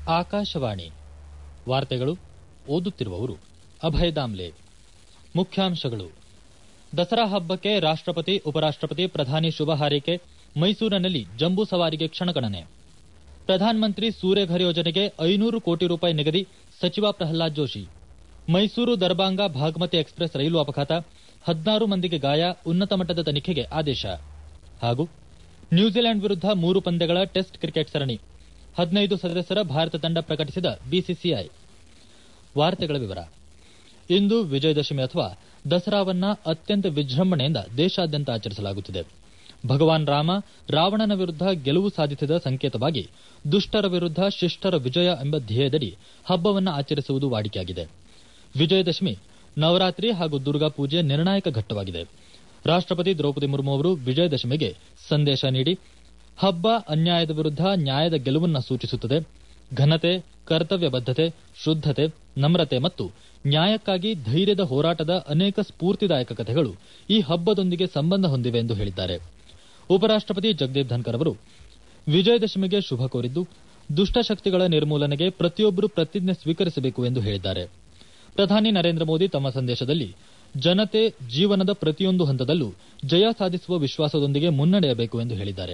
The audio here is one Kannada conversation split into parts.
ಆಕಾಶವಾಣಿ ವಾರ್ತೆಗಳು ಓದುತ್ತಿರುವವರು ಅಭಯ ದಾಮ್ಲೆ ಮುಖ್ಯಾಂಶಗಳು ದಸರಾ ಹಬ್ಬಕ್ಕೆ ರಾಷ್ಟಪತಿ ಉಪರಾಷ್ಟಪತಿ ಪ್ರಧಾನಿ ಶುಭ ಹಾರೈಕೆ ಮೈಸೂರಿನಲ್ಲಿ ಜಂಬೂ ಸವಾರಿಗೆ ಕ್ಷಣಗಣನೆ ಪ್ರಧಾನಮಂತ್ರಿ ಸೂರ್ಯಘರ್ ಯೋಜನೆಗೆ ಐನೂರು ಕೋಟಿ ರೂಪಾಯಿ ನಿಗದಿ ಸಚಿವ ಪ್ರಹ್ಲಾದ್ ಜೋಶಿ ಮೈಸೂರು ದರ್ಬಾಂಗ ಭಾಗಮತಿ ಎಕ್ಸ್ಪ್ರೆಸ್ ರೈಲು ಅಪಘಾತ ಹದಿನಾರು ಮಂದಿಗೆ ಗಾಯ ಉನ್ನತ ಮಟ್ಟದ ತನಿಖೆಗೆ ಆದೇಶ ಹಾಗೂ ನ್ಯೂಜಿಲೆಂಡ್ ವಿರುದ್ಧ ಮೂರು ಪಂದ್ಯಗಳ ಟೆಸ್ಟ್ ಕ್ರಿಕೆಟ್ ಸರಣಿ ಹದಿನೈದು ಸದಸ್ಯರ ಭಾರತ ತಂಡ ಪ್ರಕಟಿಸಿದ ಬಿಸಿಸಿಐ ವಾರ್ತೆಗಳ ವಿವರ ಇಂದು ವಿಜಯದಶಮಿ ಅಥವಾ ದಸರಾವನ್ನ ಅತ್ಯಂತ ವಿಜೃಂಭಣೆಯಿಂದ ದೇಶಾದ್ಯಂತ ಆಚರಿಸಲಾಗುತ್ತಿದೆ ಭಗವಾನ್ ರಾಮ ರಾವಣನ ವಿರುದ್ಧ ಗೆಲುವು ಸಾಧಿಸಿದ ಸಂಕೇತವಾಗಿ ದುಷ್ಟರ ವಿರುದ್ಧ ಶಿಷ್ಟರ ವಿಜಯ ಎಂಬ ಧ್ಯೇಯದಡಿ ಹಬ್ಬವನ್ನು ಆಚರಿಸುವುದು ವಾಡಿಕೆಯಾಗಿದೆ ವಿಜಯದಶಮಿ ನವರಾತ್ರಿ ಹಾಗೂ ದುರ್ಗಾ ಪೂಜೆ ನಿರ್ಣಾಯಕ ಘಟ್ಟವಾಗಿದೆ ರಾಷ್ಟಪತಿ ದ್ರೌಪದಿ ಮುರ್ಮು ಅವರು ವಿಜಯದಶಮಿಗೆ ಸಂದೇಶ ನೀಡಿ ಹಬ್ಬ ಅನ್ಯಾಯದ ವಿರುದ್ಧ ನ್ಯಾಯದ ಗೆಲುವನ್ನು ಸೂಚಿಸುತ್ತದೆ ಘನತೆ ಕರ್ತವ್ಯ ಬದ್ದತೆ ಶುದ್ದತೆ ನಮ್ರತೆ ಮತ್ತು ನ್ಯಾಯಕ್ಕಾಗಿ ಧೈರ್ಯದ ಹೋರಾಟದ ಅನೇಕ ಸ್ಫೂರ್ತಿದಾಯಕ ಕಥೆಗಳು ಈ ಹಬ್ಬದೊಂದಿಗೆ ಸಂಬಂಧ ಹೊಂದಿವೆ ಎಂದು ಹೇಳಿದ್ದಾರೆ ಉಪರಾಷ್ಟಪತಿ ಜಗದೀಪ್ ಧನ್ಕರ್ ಅವರು ವಿಜಯದಶಮಿಗೆ ಶುಭ ಕೋರಿದ್ದು ದುಷ್ಟಶಕ್ತಿಗಳ ನಿರ್ಮೂಲನೆಗೆ ಪ್ರತಿಯೊಬ್ಬರು ಪ್ರತಿಜ್ಞೆ ಸ್ವೀಕರಿಸಬೇಕು ಎಂದು ಹೇಳಿದ್ದಾರೆ ಪ್ರಧಾನಿ ನರೇಂದ್ರ ಮೋದಿ ತಮ್ಮ ಸಂದೇಶದಲ್ಲಿ ಜನತೆ ಜೀವನದ ಪ್ರತಿಯೊಂದು ಹಂತದಲ್ಲೂ ಜಯ ಸಾಧಿಸುವ ವಿಶ್ವಾಸದೊಂದಿಗೆ ಮುನ್ನಡೆಯಬೇಕು ಎಂದು ಹೇಳಿದ್ದಾರೆ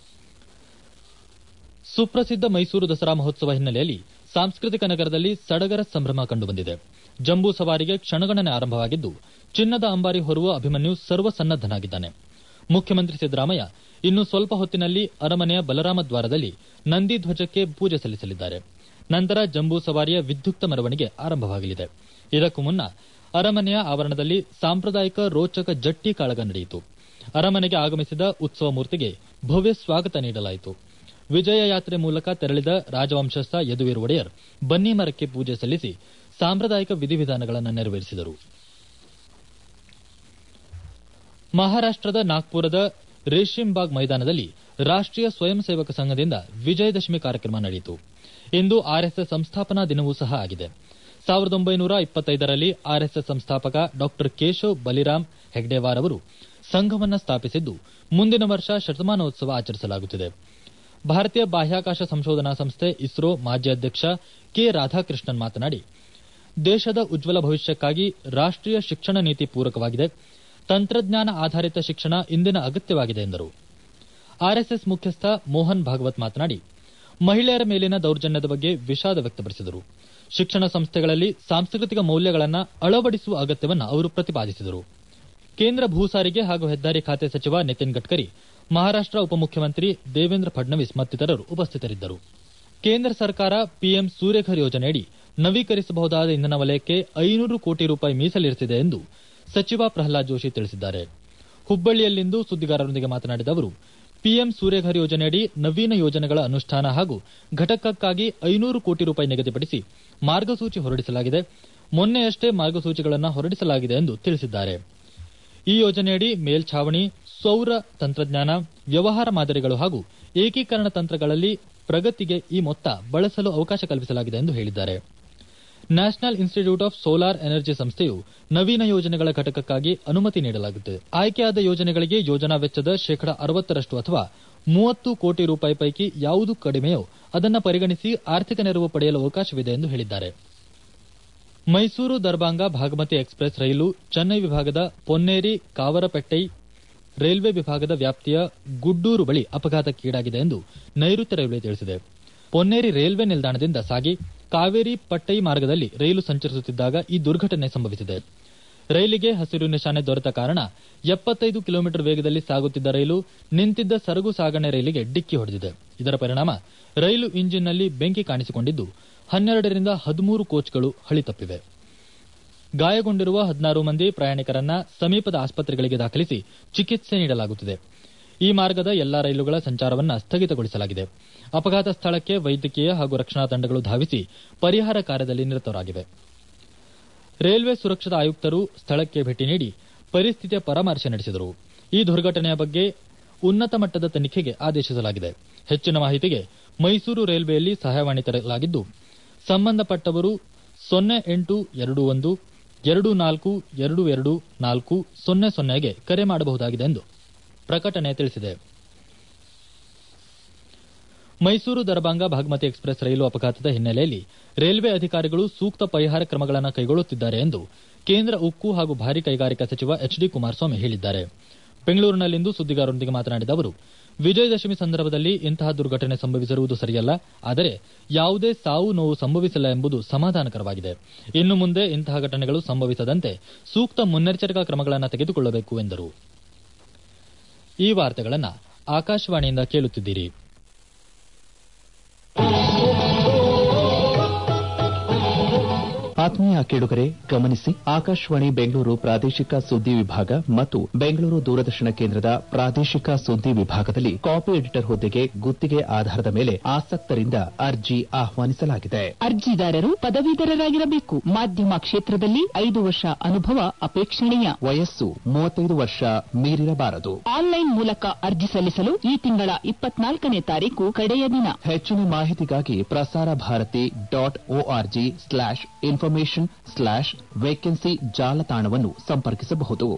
ಸುಪ್ರಸಿದ್ದ ಮೈಸೂರು ದಸರಾ ಮಹೋತ್ಸವ ಹಿನ್ನೆಲೆಯಲ್ಲಿ ಸಾಂಸ್ಕೃತಿಕ ನಗರದಲ್ಲಿ ಸಡಗರ ಸಂಭ್ರಮ ಕಂಡುಬಂದಿದೆ ಜಂಬೂ ಸವಾರಿಗೆ ಕ್ಷಣಗಣನೆ ಆರಂಭವಾಗಿದ್ದು ಚಿನ್ನದ ಅಂಬಾರಿ ಹೊರುವ ಅಭಿಮನ್ಯು ಸರ್ವಸನ್ನದ್ದನಾಗಿದ್ದಾನೆ ಮುಖ್ಯಮಂತ್ರಿ ಸಿದ್ದರಾಮಯ್ಯ ಇನ್ನು ಸ್ವಲ್ಪ ಹೊತ್ತಿನಲ್ಲಿ ಅರಮನೆಯ ಬಲರಾಮ ದ್ವಾರದಲ್ಲಿ ನಂದಿ ಧ್ವಜಕ್ಕೆ ಪೂಜೆ ಸಲ್ಲಿಸಲಿದ್ದಾರೆ ನಂತರ ಜಂಬೂ ಸವಾರಿಯ ವಿದ್ಯುಕ್ತ ಮೆರವಣಿಗೆ ಆರಂಭವಾಗಲಿದೆ ಇದಕ್ಕೂ ಮುನ್ನ ಅರಮನೆಯ ಆವರಣದಲ್ಲಿ ಸಾಂಪ್ರದಾಯಿಕ ರೋಚಕ ಜಟ್ಟಿ ಕಾಳಗ ನಡೆಯಿತು ಅರಮನೆಗೆ ಆಗಮಿಸಿದ ಉತ್ಸವ ಮೂರ್ತಿಗೆ ಭವ್ಯ ಸ್ವಾಗತ ನೀಡಲಾಯಿತು ವಿಜಯ ಯಾತ್ರೆ ಮೂಲಕ ತೆರಳಿದ ರಾಜವಂಶಸ್ಥ ಯದುವೀರ್ ಒಡೆಯರ್ ಬನ್ನಿ ಮರಕ್ಕೆ ಪೂಜೆ ಸಲ್ಲಿಸಿ ಸಾಂಪ್ರದಾಯಿಕ ವಿಧಿವಿಧಾನಗಳನ್ನು ನೆರವೇರಿಸಿದರು ಮಹಾರಾಷ್ಟದ ನಾಗ್ಪುರದ ರೇಷಿಂಬಾಗ್ ಮೈದಾನದಲ್ಲಿ ರಾಷ್ಟೀಯ ಸ್ವಯಂ ಸೇವಕ ಸಂಘದಿಂದ ವಿಜಯದಶಮಿ ಕಾರ್ಯಕ್ರಮ ನಡೆಯಿತು ಇಂದು ಆರ್ಎಸ್ಎಸ್ ಸಂಸ್ಥಾಪನಾ ದಿನವೂ ಸಹ ಆಗಿದೆ ಸಾವಿರದ ಒಂಬೈನೂರ ಇಪ್ಪತ್ತೈದರಲ್ಲಿ ಆರ್ಎಸ್ಎಸ್ ಸಂಸ್ಥಾಪಕ ಡಾ ಕೇಶವ್ ಬಲಿರಾಮ್ ಹೆಗ್ಡೇವಾರ್ ಅವರು ಸಂಘವನ್ನು ಸ್ಥಾಪಿಸಿದ್ದು ಮುಂದಿನ ವರ್ಷ ಶತಮಾನೋತ್ಸವ ಆಚರಿಸಲಾಗುತ್ತಿದೆ ಭಾರತೀಯ ಬಾಹ್ಯಾಕಾಶ ಸಂಶೋಧನಾ ಸಂಸ್ಥೆ ಇಸ್ರೋ ಮಾಜಿ ಅಧ್ಯಕ್ಷ ಕೆ ರಾಧಾಕೃಷ್ಣನ್ ಮಾತನಾಡಿ ದೇಶದ ಉಜ್ವಲ ಭವಿಷ್ಯಕ್ಕಾಗಿ ರಾಷ್ಟೀಯ ಶಿಕ್ಷಣ ನೀತಿ ಪೂರಕವಾಗಿದೆ ತಂತ್ರಜ್ಞಾನ ಆಧಾರಿತ ಶಿಕ್ಷಣ ಇಂದಿನ ಅಗತ್ಯವಾಗಿದೆ ಎಂದರು ಆರ್ಎಸ್ಎಸ್ ಮುಖ್ಯಸ್ಥ ಮೋಹನ್ ಭಾಗವತ್ ಮಾತನಾಡಿ ಮಹಿಳೆಯರ ಮೇಲಿನ ದೌರ್ಜನ್ಯದ ಬಗ್ಗೆ ವಿಷಾದ ವ್ಯಕ್ತಪಡಿಸಿದರು ಶಿಕ್ಷಣ ಸಂಸ್ಥೆಗಳಲ್ಲಿ ಸಾಂಸ್ಕೃತಿಕ ಮೌಲ್ಯಗಳನ್ನು ಅಳವಡಿಸುವ ಅಗತ್ಯವನ್ನು ಅವರು ಪ್ರತಿಪಾದಿಸಿದರು ಕೇಂದ್ರ ಭೂ ಸಾರಿಗೆ ಹಾಗೂ ಹೆದ್ದಾರಿ ಖಾತೆ ಸಚಿವ ನಿತಿನ್ ಗಡ್ಕರಿ ಮಹಾರಾಷ್ಟ ಉಪಮುಖ್ಯಮಂತ್ರಿ ದೇವೇಂದ್ರ ಫಡ್ನವೀಸ್ ಮತ್ತಿತರರು ಉಪಸ್ಥಿತರಿದ್ದರು ಕೇಂದ್ರ ಸರ್ಕಾರ ಪಿಎಂ ಸೂರ್ಯಘರ್ ಯೋಜನೆಯಡಿ ನವೀಕರಿಸಬಹುದಾದ ಇಂಧನ ವಲಯಕ್ಕೆ ಐನೂರು ಕೋಟಿ ರೂಪಾಯಿ ಮೀಸಲಿರಿಸಿದೆ ಎಂದು ಸಚಿವ ಪ್ರಹ್ಲಾದ್ ಜೋಶಿ ತಿಳಿಸಿದ್ದಾರೆ ಹುಬ್ಬಳ್ಳಿಯಲ್ಲಿಂದು ಸುದ್ದಿಗಾರರೊಂದಿಗೆ ಮಾತನಾಡಿದ ಅವರು ಪಿಎಂ ಸೂರ್ಯಘರ್ ಯೋಜನೆಯಡಿ ನವೀನ ಯೋಜನೆಗಳ ಅನುಷ್ಠಾನ ಹಾಗೂ ಘಟಕಕ್ಕಾಗಿ ಐನೂರು ಕೋಟಿ ರೂಪಾಯಿ ನಿಗದಿಪಡಿಸಿ ಮಾರ್ಗಸೂಚಿ ಹೊರಡಿಸಲಾಗಿದೆ ಮೊನ್ನೆಯಷ್ಟೇ ಮಾರ್ಗಸೂಚಿಗಳನ್ನು ಹೊರಡಿಸಲಾಗಿದೆ ಎಂದು ತಿಳಿಸಿದ್ದಾರೆ ಈ ಯೋಜನೆಯಡಿ ಮೇಲ್ಛಾವಣಿ ಸೌರ ತಂತ್ರಜ್ಞಾನ ವ್ಯವಹಾರ ಮಾದರಿಗಳು ಹಾಗೂ ಏಕೀಕರಣ ತಂತ್ರಗಳಲ್ಲಿ ಪ್ರಗತಿಗೆ ಈ ಮೊತ್ತ ಬಳಸಲು ಅವಕಾಶ ಕಲ್ಪಿಸಲಾಗಿದೆ ಎಂದು ಹೇಳಿದ್ದಾರೆ national institute of solar energy ಸಂಸ್ಥೆಯು ನವೀನ ಯೋಜನೆಗಳ ಘಟಕಕ್ಕಾಗಿ ಅನುಮತಿ ನೀಡಲಾಗುತ್ತದೆ ಆಯ್ಕೆಯಾದ ಯೋಜನೆಗಳಿಗೆ ಯೋಜನಾ ವೆಚ್ಚದ ಶೇಕಡ ಅರವತ್ತರಷ್ಟು ಅಥವಾ ಮೂವತ್ತು ಕೋಟಿ ರೂಪಾಯಿ ಪೈಕಿ ಯಾವುದು ಕಡಿಮೆಯೋ ಅದನ್ನು ಪರಿಗಣಿಸಿ ಆರ್ಥಿಕ ನೆರವು ಪಡೆಯಲು ಅವಕಾಶವಿದೆ ಎಂದು ಹೇಳಿದ್ದಾರೆ ಮೈಸೂರು ದರ್ಬಾಂಗ ಭಾಗಮತಿ ಎಕ್ಸ್ಪ್ರೆಸ್ ರೈಲು ಚೆನ್ನೈ ವಿಭಾಗದ ಪೊನ್ನೇರಿ ಕಾವರಪೆಟ್ಟೈ ರೈಲ್ವೆ ವಿಭಾಗದ ವ್ಯಾಪ್ತಿಯ ಗುಡ್ಡೂರು ಬಳಿ ಅಪಘಾತಕ್ಕೀಡಾಗಿದೆ ಎಂದು ನೈಋತ್ಯ ರೈಲ್ವೆ ತಿಳಿಸಿದೆ ಪೊನ್ನೇರಿ ರೈಲ್ವೆ ನಿಲ್ದಾಣದಿಂದ ಸಾಗಿ ಕಾವೇರಿ ಪಟ್ಟೈ ಮಾರ್ಗದಲ್ಲಿ ರೈಲು ಸಂಚರಿಸುತ್ತಿದ್ದಾಗ ಈ ದುರ್ಘಟನೆ ಸಂಭವಿಸಿದೆ ರೈಲಿಗೆ ಹಸಿರು ನಿಶಾನೆ ದೊರೆತ ಕಾರಣ ಎಪ್ಪತ್ತೈದು ಕಿಲೋಮೀಟರ್ ವೇಗದಲ್ಲಿ ಸಾಗುತ್ತಿದ್ದ ರೈಲು ನಿಂತಿದ್ದ ಸರಕು ಸಾಗಣೆ ರೈಲಿಗೆ ಡಿಕ್ಕಿ ಹೊಡೆದಿದೆ ಇದರ ಪರಿಣಾಮ ರೈಲು ಇಂಜಿನ್ನಲ್ಲಿ ಬೆಂಕಿ ಕಾಣಿಸಿಕೊಂಡಿದ್ದು ಹನ್ನೆರಡರಿಂದ ಹದಿಮೂರು ಕೋಚ್ಗಳು ಹಳಿ ತಪ್ಪಿವೆ ಗಾಯಗೊಂಡಿರುವ ಹದಿನಾರು ಮಂದಿ ಪ್ರಯಾಣಿಕರನ್ನ ಸಮೀಪದ ಆಸ್ಪತ್ರೆಗಳಿಗೆ ದಾಖಲಿಸಿ ಚಿಕಿತ್ಸೆ ನೀಡಲಾಗುತ್ತಿದೆ ಈ ಮಾರ್ಗದ ಎಲ್ಲಾ ರೈಲುಗಳ ಸಂಚಾರವನ್ನು ಸ್ಥಗಿತಗೊಳಿಸಲಾಗಿದೆ ಅಪಘಾತ ಸ್ಥಳಕ್ಕೆ ವೈದ್ಯಕೀಯ ಹಾಗೂ ರಕ್ಷಣಾ ತಂಡಗಳು ಧಾವಿಸಿ ಪರಿಹಾರ ಕಾರ್ಯದಲ್ಲಿ ನಿರತರಾಗಿವೆ ರೈಲ್ವೆ ಸುರಕ್ಷತಾ ಆಯುಕ್ತರು ಸ್ಥಳಕ್ಕೆ ಭೇಟಿ ನೀಡಿ ಪರಿಸ್ಥಿತಿಯ ಪರಾಮರ್ಶೆ ನಡೆಸಿದರು ಈ ದುರ್ಘಟನೆಯ ಬಗ್ಗೆ ಉನ್ನತ ಮಟ್ಟದ ತನಿಖೆಗೆ ಆದೇಶಿಸಲಾಗಿದೆ ಹೆಚ್ಚಿನ ಮಾಹಿತಿಗೆ ಮೈಸೂರು ರೈಲ್ವೆಯಲ್ಲಿ ಸಹಾಯವಾಣಿ ತೆರೆಯಲಾಗಿದ್ದು ಸಂಬಂಧಪಟ್ಟವರು ಸೊನ್ನೆ ಎಂಟು ಎರಡು ಒಂದು ಎರಡು ನಾಲ್ಕು ಎರಡು ಎರಡು ನಾಲ್ಕು ಸೊನ್ನೆ ಸೊನ್ನೆಗೆ ಕರೆ ಮಾಡಬಹುದಾಗಿದೆ ಎಂದು ಪ್ರಕಟಣೆ ತಿಳಿಸಿದೆ ಮೈಸೂರು ದರಭಂಗ ಭಾಗಮತಿ ಎಕ್ಸ್ಪ್ರೆಸ್ ರೈಲು ಅಪಘಾತದ ಹಿನ್ನೆಲೆಯಲ್ಲಿ ರೈಲ್ವೆ ಅಧಿಕಾರಿಗಳು ಸೂಕ್ತ ಪರಿಹಾರ ಕ್ರಮಗಳನ್ನು ಕೈಗೊಳ್ಳುತ್ತಿದ್ದಾರೆ ಎಂದು ಕೇಂದ್ರ ಉಕ್ಕು ಹಾಗೂ ಭಾರಿ ಕೈಗಾರಿಕಾ ಸಚಿವ ಎಚ್ ಡಿ ಕುಮಾರಸ್ವಾಮಿ ಹೇಳಿದ್ದಾರೆ ಬೆಂಗಳೂರಿನಲ್ಲಿಂದು ಸುದ್ದಿಗಾರರೊಂದಿಗೆ ಮಾತನಾಡಿದ ಅವರು ವಿಜಯದಶಮಿ ಸಂದರ್ಭದಲ್ಲಿ ಇಂತಹ ದುರ್ಘಟನೆ ಸಂಭವಿಸಿರುವುದು ಸರಿಯಲ್ಲ ಆದರೆ ಯಾವುದೇ ಸಾವು ನೋವು ಸಂಭವಿಸಿಲ್ಲ ಎಂಬುದು ಸಮಾಧಾನಕರವಾಗಿದೆ ಇನ್ನು ಮುಂದೆ ಇಂತಹ ಘಟನೆಗಳು ಸಂಭವಿಸದಂತೆ ಸೂಕ್ತ ಮುನ್ನೆಚ್ಚರಿಕಾ ಕ್ರಮಗಳನ್ನು ತೆಗೆದುಕೊಳ್ಳಬೇಕು ಎಂದರು ಈ ವಾರ್ತೆಗಳನ್ನು ಆಕಾಶವಾಣಿಯಿಂದ ಕೇಳುತ್ತಿದ್ದೀರಿ ಆತ್ಮೀಯ ಕೇಳುಗರೆ ಗಮನಿಸಿ ಆಕಾಶವಾಣಿ ಬೆಂಗಳೂರು ಪ್ರಾದೇಶಿಕ ಸುದ್ದಿ ವಿಭಾಗ ಮತ್ತು ಬೆಂಗಳೂರು ದೂರದರ್ಶನ ಕೇಂದ್ರದ ಪ್ರಾದೇಶಿಕ ಸುದ್ದಿ ವಿಭಾಗದಲ್ಲಿ ಕಾಪಿ ಎಡಿಟರ್ ಹುದ್ದೆಗೆ ಗುತ್ತಿಗೆ ಆಧಾರದ ಮೇಲೆ ಆಸಕ್ತರಿಂದ ಅರ್ಜಿ ಆಹ್ವಾನಿಸಲಾಗಿದೆ ಅರ್ಜಿದಾರರು ಪದವೀಧರರಾಗಿರಬೇಕು ಮಾಧ್ಯಮ ಕ್ಷೇತ್ರದಲ್ಲಿ ಐದು ವರ್ಷ ಅನುಭವ ಅಪೇಕ್ಷಣೀಯ ವಯಸ್ಸು ಮೂವತ್ತೈದು ವರ್ಷ ಮೀರಿರಬಾರದು ಆನ್ಲೈನ್ ಮೂಲಕ ಅರ್ಜಿ ಸಲ್ಲಿಸಲು ಈ ತಿಂಗಳ ಇಪ್ಪತ್ನಾಲ್ಕನೇ ತಾರೀಕು ಕಡೆಯ ದಿನ ಹೆಚ್ಚಿನ ಮಾಹಿತಿಗಾಗಿ Prasar Bharati dot org slash information slash vacancy ಜಾಲತಾಣವನ್ನು ಸಂಪರ್ಕಿಸಬಹುದು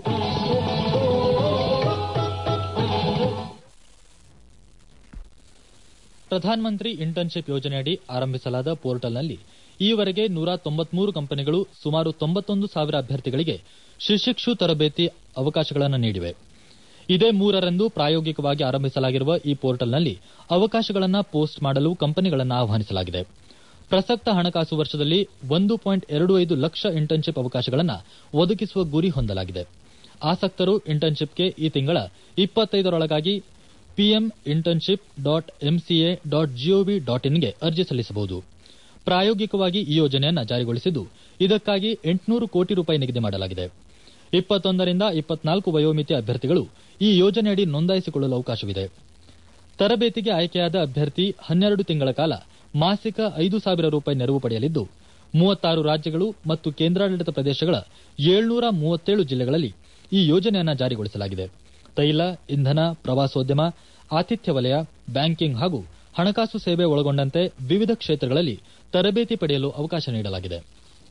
ಪ್ರಧಾನಮಂತ್ರಿ ಇಂಟರ್ನ್ಶಿಪ್ ಯೋಜನೆಯಡಿ ಆರಂಭಿಸಲಾದ ಪೋರ್ಟಲ್ನಲ್ಲಿ ಈವರೆಗೆ ನೂರ ತೊಂಬತ್ಮೂರು ಕಂಪನಿಗಳು ಸುಮಾರು ತೊಂಬತ್ತೊಂದು ಸಾವಿರ ಅಭ್ಯರ್ಥಿಗಳಿಗೆ ಶಿಶಿಕ್ಷು ತರಬೇತಿ ಅವಕಾಶಗಳನ್ನು ನೀಡಿವೆ ಇದೇ ಮೂರರಂದು ಪ್ರಾಯೋಗಿಕವಾಗಿ ಆರಂಭಿಸಲಾಗಿರುವ ಈ ಪೋರ್ಟಲ್ನಲ್ಲಿ ಅವಕಾಶಗಳನ್ನು ಪೋಸ್ಟ್ ಮಾಡಲು ಕಂಪನಿಗಳನ್ನು ಆಹ್ವಾನಿಸಲಾಗಿದೆ ಪ್ರಸಕ್ತ ಹಣಕಾಸು ವರ್ಷದಲ್ಲಿ ಒಂದು ಪಾಯಿಂಟ್ ಎರಡು ಐದು ಲಕ್ಷ ಇಂಟರ್ನ್ಶಿಪ್ ಅವಕಾಶಗಳನ್ನು ಒದಗಿಸುವ ಗುರಿ ಹೊಂದಲಾಗಿದೆ ಆಸಕ್ತರು ಇಂಟರ್ನ್ಶಿಪ್ಗೆ ಈ ತಿಂಗಳ ಇಪ್ಪತ್ತೈದರೊಳಗಾಗಿ PM internship dot MCA dot gov dot ಇನ್ಗೆ ಅರ್ಜಿ ಸಲ್ಲಿಸಬಹುದು ಪ್ರಾಯೋಗಿಕವಾಗಿ ಈ ಯೋಜನೆಯನ್ನು ಜಾರಿಗೊಳಿಸಿದ್ದು ಇದಕ್ಕಾಗಿ ಎಂಟುನೂರು ಕೋಟಿ ರೂಪಾಯಿ ನಿಗದಿ ಮಾಡಲಾಗಿದೆ ಇಪ್ಪತ್ತೊಂದರಿಂದ ಇಪ್ಪತ್ನಾಲ್ಕು ವಯೋಮಿತಿ ಅಭ್ಯರ್ಥಿಗಳು ಈ ಯೋಜನೆಯಡಿ ನೋಂದಾಯಿಸಿಕೊಳ್ಳಲು ಅವಕಾಶವಿದೆ ತರಬೇತಿಗೆ ಆಯ್ಕೆಯಾದ ಅಭ್ಯರ್ಥಿ ಹನ್ನೆರಡು ತಿಂಗಳ ಕಾಲ ಮಾಸಿಕ ಐದು ಸಾವಿರ ರೂಪಾಯಿ ನೆರವು ಪಡೆಯಲಿದ್ದು ಮೂವತ್ತಾರು ರಾಜ್ಯಗಳು ಮತ್ತು ಕೇಂದ್ರಾಡಳಿತ ಪ್ರದೇಶಗಳ ಏಳ್ನೂರ ಮೂವತ್ತೇಳು ಜಿಲ್ಲೆಗಳಲ್ಲಿ ಈ ಯೋಜನೆಯನ್ನು ಜಾರಿಗೊಳಿಸಲಾಗಿದೆ ತೈಲ ಇಂಧನ ಪ್ರವಾಸೋದ್ಯಮ ಆತಿಥ್ಯ ವಲಯ ಬ್ಯಾಂಕಿಂಗ್ ಹಾಗೂ ಹಣಕಾಸು ಸೇವೆ ಒಳಗೊಂಡಂತೆ ವಿವಿಧ ಕ್ಷೇತ್ರಗಳಲ್ಲಿ ತರಬೇತಿ ಪಡೆಯಲು ಅವಕಾಶ ನೀಡಲಾಗಿದೆ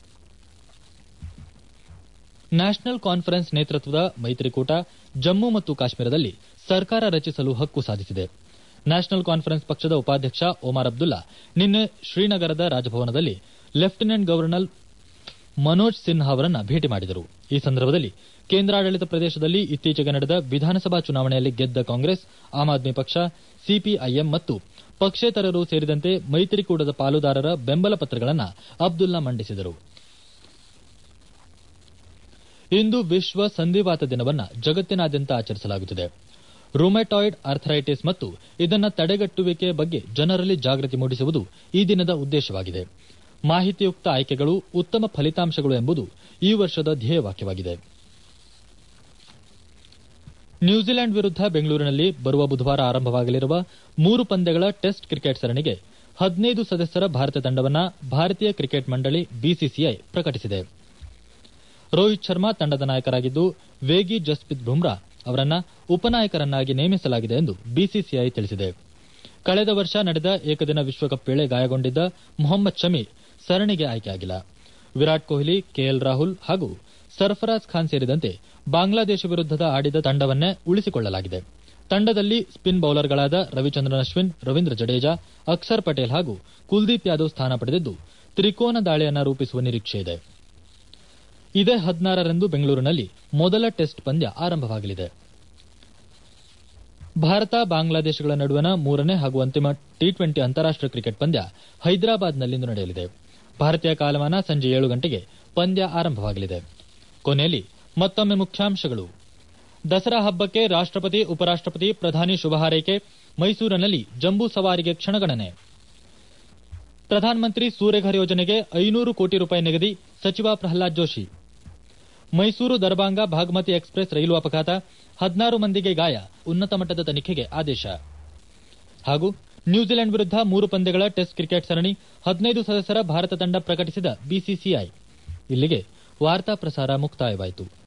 ನ್ಯಾಷನಲ್ ಕಾನ್ಫರೆನ್ಸ್ ನೇತೃತ್ವದ ಮೈತ್ರಿಕೂಟ ಜಮ್ಮು ಮತ್ತು ಕಾಶ್ಮೀರದಲ್ಲಿ ಸರ್ಕಾರ ರಚಿಸಲು ಹಕ್ಕು ಸಾಧಿಸಿದೆ ನ್ಯಾಷನಲ್ ಕಾನ್ಫರೆನ್ಸ್ ಪಕ್ಷದ ಉಪಾಧ್ಯಕ್ಷ ಒಮಾರ್ ಅಬ್ದುಲ್ಲಾ ನಿನ್ನೆ ಶ್ರೀನಗರದ ರಾಜಭವನದಲ್ಲಿ ಲೆಫ್ಟಿನೆಂಟ್ ಗವರ್ನರ್ ಮನೋಜ್ ಸಿನ್ಹಾ ಅವರನ್ನ ಭೇಟಿ ಮಾಡಿದರು ಈ ಸಂದರ್ಭದಲ್ಲಿ ಕೇಂದ್ರಾಡಳಿತ ಪ್ರದೇಶದಲ್ಲಿ ಇತ್ತೀಚೆಗೆ ನಡೆದ ವಿಧಾನಸಭಾ ಚುನಾವಣೆಯಲ್ಲಿ ಗೆದ್ದ ಕಾಂಗ್ರೆಸ್ ಆಮ್ ಆದ್ಮಿ ಪಕ್ಷ ಸಿಪಿಐಎಂ ಮತ್ತು ಪಕ್ಷೇತರರು ಸೇರಿದಂತೆ ಮೈತ್ರಿಕೂಟದ ಪಾಲುದಾರರ ಬೆಂಬಲ ಪತ್ರಗಳನ್ನು ಅಬ್ದುಲ್ಲಾ ಮಂಡಿಸಿದರು ಇಂದು ವಿಶ್ವ ಸಂಧಿವಾತ ದಿನವನ್ನು ಜಗತ್ತಿನಾದ್ಯಂತ ಆಚರಿಸಲಾಗುತ್ತಿದೆ ರುಮೆಟಾಯ್ಡ್ ಆರ್ಥರೈಟಿಸ್ ಮತ್ತು ಇದನ್ನ ತಡೆಗಟ್ಟುವಿಕೆ ಬಗ್ಗೆ ಜನರಲ್ಲಿ ಜಾಗೃತಿ ಮೂಡಿಸುವುದು ಈ ದಿನದ ಉದ್ದೇಶವಾಗಿದೆ ಮಾಹಿತಿಯುಕ್ತ ಆಯ್ಕೆಗಳು ಉತ್ತಮ ಫಲಿತಾಂಶಗಳು ಎಂಬುದು ಈ ವರ್ಷದ ಧ್ಯೇಯವಾಕ್ಯವಾಗಿದೆ ನ್ಯೂಜಿಲೆಂಡ್ ವಿರುದ್ಧ ಬೆಂಗಳೂರಿನಲ್ಲಿ ಬರುವ ಬುಧವಾರ ಆರಂಭವಾಗಲಿರುವ ಮೂರು ಪಂದ್ಯಗಳ ಟೆಸ್ಟ್ ಕ್ರಿಕೆಟ್ ಸರಣಿಗೆ ಹದಿನೈದು ಸದಸ್ಯರ ಭಾರತ ತಂಡವನ್ನು ಭಾರತೀಯ ಕ್ರಿಕೆಟ್ ಮಂಡಳಿ ಬಿಸಿಸಿಐ ಪ್ರಕಟಿಸಿದೆ ರೋಹಿತ್ ಶರ್ಮಾ ತಂಡದ ನಾಯಕರಾಗಿದ್ದು ವೇಗಿ ಜಸ್ಪ್ರೀತ್ ಬುಮ್ರಾ ಅವರನ್ನ ಉಪನಾಯಕರನ್ನಾಗಿ ನೇಮಿಸಲಾಗಿದೆ ಎಂದು ಬಿಸಿಸಿಐ ತಿಳಿಸಿದೆ ಕಳೆದ ವರ್ಷ ನಡೆದ ಏಕದಿನ ವಿಶ್ವಕಪ್ ವೇಳೆ ಗಾಯಗೊಂಡಿದ್ದ ಮೊಹಮ್ಮದ್ ಶಮಿ ಸರಣಿಗೆ ಆಯ್ಕೆಯಾಗಿಲ್ಲ ವಿರಾಟ್ ಕೊಹ್ಲಿ ಕೆಎಲ್ ರಾಹುಲ್ ಹಾಗೂ ಸರ್ಫರಾಜ್ ಖಾನ್ ಸೇರಿದಂತೆ ಬಾಂಗ್ಲಾದೇಶ ವಿರುದ್ಧದ ಆಡಿದ ತಂಡವನ್ನೇ ಉಳಿಸಿಕೊಳ್ಳಲಾಗಿದೆ ತಂಡದಲ್ಲಿ ಸ್ಪಿನ್ ಬೌಲರ್ಗಳಾದ ರವಿಚಂದ್ರನ್ ಅಶ್ವಿನ್ ರವೀಂದ್ರ ಜಡೇಜಾ ಅಕ್ಷರ್ ಪಟೇಲ್ ಹಾಗೂ ಕುಲ್ದೀಪ್ ಯಾದವ್ ಸ್ಥಾನ ಪಡೆದಿದ್ದು ತ್ರಿಕೋನ ದಾಳಿಯನ್ನು ರೂಪಿಸುವ ನಿರೀಕ್ಷೆ ಇದೆ ಇದೇ ಹದಿನಾರರಂದು ಬೆಂಗಳೂರಿನಲ್ಲಿ ಮೊದಲ ಟೆಸ್ಟ್ ಪಂದ್ಯ ಆರಂಭವಾಗಲಿದೆ ಭಾರತ ಬಾಂಗ್ಲಾದೇಶಗಳ ನಡುವಣ ಮೂರನೇ ಹಾಗೂ ಅಂತಿಮ ಟಿ ಟ್ವೆಂಟಿ ಅಂತಾರಾಷ್ಟೀಯ ಕ್ರಿಕೆಟ್ ಪಂದ್ಯ ಹೈದರಾಬಾದ್ನಲ್ಲಿಂದು ನಡೆಯಲಿದೆ ಭಾರತೀಯ ಕಾಲಮಾನ ಸಂಜೆ ಏಳು ಗಂಟೆಗೆ ಪಂದ್ಯ ಆರಂಭವಾಗಲಿದೆ ಕೊನೆಯಲ್ಲಿ ಮತ್ತೊಮ್ಮೆ ಮುಖ್ಯಾಂಶಗಳು ದಸರಾ ಹಬ್ಬಕ್ಕೆ ರಾಷ್ಟಪತಿ ಉಪರಾಷ್ಟಪತಿ ಪ್ರಧಾನಿ ಶುಭ ಹಾರೈಕೆ ಮೈಸೂರಿನಲ್ಲಿ ಜಂಬೂ ಸವಾರಿಗೆ ಕ್ಷಣಗಣನೆ ಪ್ರಧಾನಮಂತ್ರಿ ಸೂರ್ಯಘರ್ ಯೋಜನೆಗೆ ಐನೂರು ಕೋಟಿ ರೂಪಾಯಿ ನಿಗದಿ ಸಚಿವ ಪ್ರಹ್ಲಾದ್ ಜೋಶಿ ಮೈಸೂರು ದರ್ಬಾಂಗ ಭಾಗಮತಿ ಎಕ್ಸ್ಪ್ರೆಸ್ ರೈಲು ಅಪಘಾತ ಹದಿನಾರು ಮಂದಿಗೆ ಗಾಯ ಉನ್ನತ ಮಟ್ಟದ ತನಿಖೆಗೆ ಆದೇಶ ಹಾಗೂ ನ್ಯೂಜಿಲೆಂಡ್ ವಿರುದ್ಧ ಮೂರು ಪಂದ್ಯಗಳ ಟೆಸ್ಟ್ ಕ್ರಿಕೆಟ್ ಸರಣಿ ಹದಿನೈದು ಸದಸ್ಯರ ಭಾರತ ತಂಡ ಪ್ರಕಟಿಸಿದ ಬಿಸಿಸಿಐ ಇಲ್ಲಿಗೆ ವಾರ್ತಾ ಪ್ರಸಾರ ಮುಕ್ತಾಯವಾಯಿತು